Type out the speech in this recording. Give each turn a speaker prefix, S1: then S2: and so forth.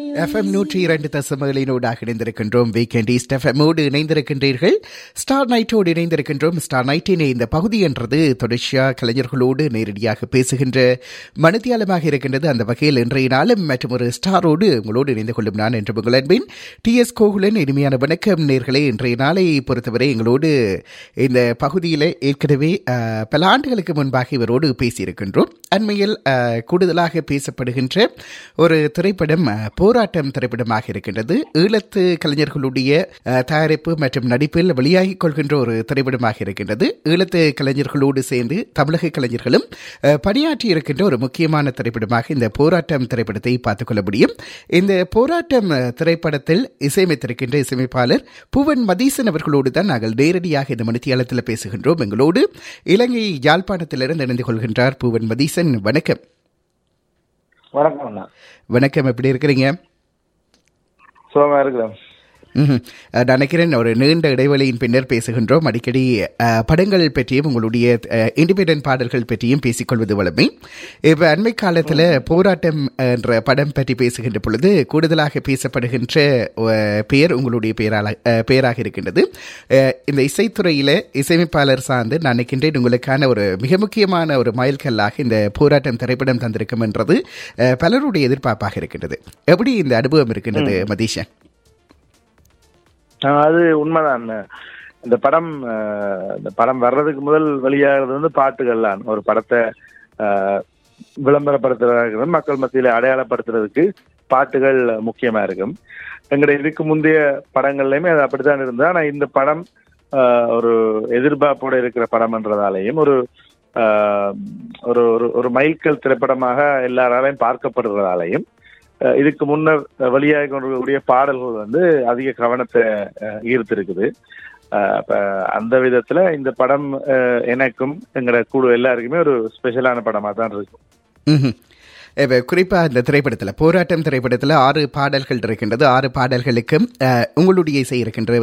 S1: FM நூற்றி இரண்டு தசமகளினூடாக இணைந்திருக்கின்றோம் வீக்கெண்ட் ஈஸ்ட் எஃப்எம்மோடு இணைந்திருக்கின்றீர்கள் ஸ்டார் நைட்டோடு இணைந்திருக்கின்றோம் ஸ்டார் நைட்டின் இந்த பகுதி என்றது தொடர்ச்சியா கலைஞர்களோடு நேரடியாக பேசுகின்ற மனத்தியாலமாக இருக்கின்றது அந்த வகையில் இன்றைய நாளும் மற்றும் ஒரு ஸ்டாரோடு உங்களோடு இணைந்து கொள்ளும் நான் என்று உங்கள் அன்பின் டி எஸ் கோகுலன் இனிமையான வணக்கம் நேர்களே இன்றைய நாளை பொறுத்தவரை எங்களோடு இந்த பகுதியில் ஏற்கனவே அஹ், பல ஆண்டுகளுக்கு முன்பாக இவரோடு பேசியிருக்கின்றோம் அண்மையில் அஹ், கூடுதலாக பேசப்படுகின்ற ஒரு திரைப்படம் அஹ், போராட்டம் திரைப்படமாக இருக்கின்றது ஈழத்து கலைஞர்களுடைய அஹ், தயாரிப்பு மற்றும் நடிப்பில் வெளியாகிக் கொள்கின்ற ஒரு திரைப்படமாக இருக்கின்றது ஈழத்து கலைஞர்களோடு சேர்ந்து தமிழக கலைஞர்களும் அஹ், பணியாற்றி இருக்கின்ற ஒரு முக்கியமான திரைப்படமாக இந்த போராட்டம் திரைப்படத்தை பார்த்துக் கொள்ள முடியும் இந்த போராட்டம் அஹ், திரைப்படத்தில் இசையமைத்திருக்கின்ற இசையமைப்பாளர் பூவன் மதீசன் அவர்களோடு தான் நாங்கள் நேரடியாக இந்த மணித்தியாலத்தில் பேசுகின்றோம் எங்களோடு இலங்கை யாழ்ப்பாணத்திலிருந்து இணைந்து கொள்கின்றார் பூவன் மதீசன் வணக்கம்
S2: வணக்கம் அண்ணா
S1: வணக்கம் எப்படி இருக்கிறீங்க
S2: சுகமா இருக்கிறேன்
S1: ம்ஹும். அஹ், நான் நினைக்கிறேன் ஒரு நீண்ட இடைவெளியின் பின்னர் பேசுகின்றோம் அடிக்கடி அஹ், படங்கள் பற்றியும் உங்களுடைய இண்டிபெண்டன்ட் பாடல்கள் பற்றியும் பேசிக்கொள்வது வளமை இப்போ அண்மை காலத்தில் போராட்டம் என்ற படம் பற்றி பேசுகின்ற பொழுது கூடுதலாக பேசப்படுகின்ற அஹ், பெயர் உங்களுடைய பெயரால அஹ், பெயராக இருக்கின்றது அஹ், இந்த இசைத்துறையில் இசையமைப்பாளர் சார்ந்து நான் நினைக்கின்றேன் உங்களுக்கான ஒரு மிக முக்கியமான ஒரு மைல்கல்லாக இந்த போராட்டம் திரைப்படம் தந்திருக்கும் என்றது அஹ், பலருடைய எதிர்பார்ப்பாக இருக்கின்றது எப்படி இந்த அனுபவம் இருக்கின்றது மதீஷன்
S2: ஆ, அது உண்மைதான் அண்ணா. இந்த படம் அஹ், இந்த படம் வர்றதுக்கு முதல் வெளியாகிறது வந்து பாட்டுகள்லாம் ஒரு படத்தை அஹ், விளம்பரப்படுத்துறதாக மக்கள் மத்தியில அடையாளப்படுத்துறதுக்கு பாட்டுகள் முக்கியமா இருக்கும் எங்களுடைய இதுக்கு முந்தைய படங்கள்லயுமே அது அப்படித்தான் இருந்தது ஆனா இந்த படம் அஹ், ஒரு எதிர்பார்ப்போட இருக்கிற படம்ன்றதாலையும் ஒரு அஹ், ஒரு ஒரு- ஒரு மைல்கல் திரைப்படமாக எல்லாராலையும் பார்க்கப்படுறதாலையும் அஹ், இதுக்கு முன்னர் வெளியாகி கொண்டிருக்கக்கூடிய பாடல்கள் வந்து அதிக கவனத்தை அஹ், ஈர்த்திருக்குது அஹ், அப்ப அந்த விதத்துல இந்த படம் அஹ், எனக்கும் எங்களோட குழு எல்லாருக்குமே ஒரு ஸ்பெஷலான படமா தான் இருக்கும்
S1: ம்ஹும். இப்ப குறிப்பா இந்த திரைப்படத்துல போராட்டம் திரைப்படத்துல ஆறு பாடல்கள் இருக்கின்றது ஆறு பாடல்களுக்கும் அஹ், உங்களுடைய இசை இருக்கின்ற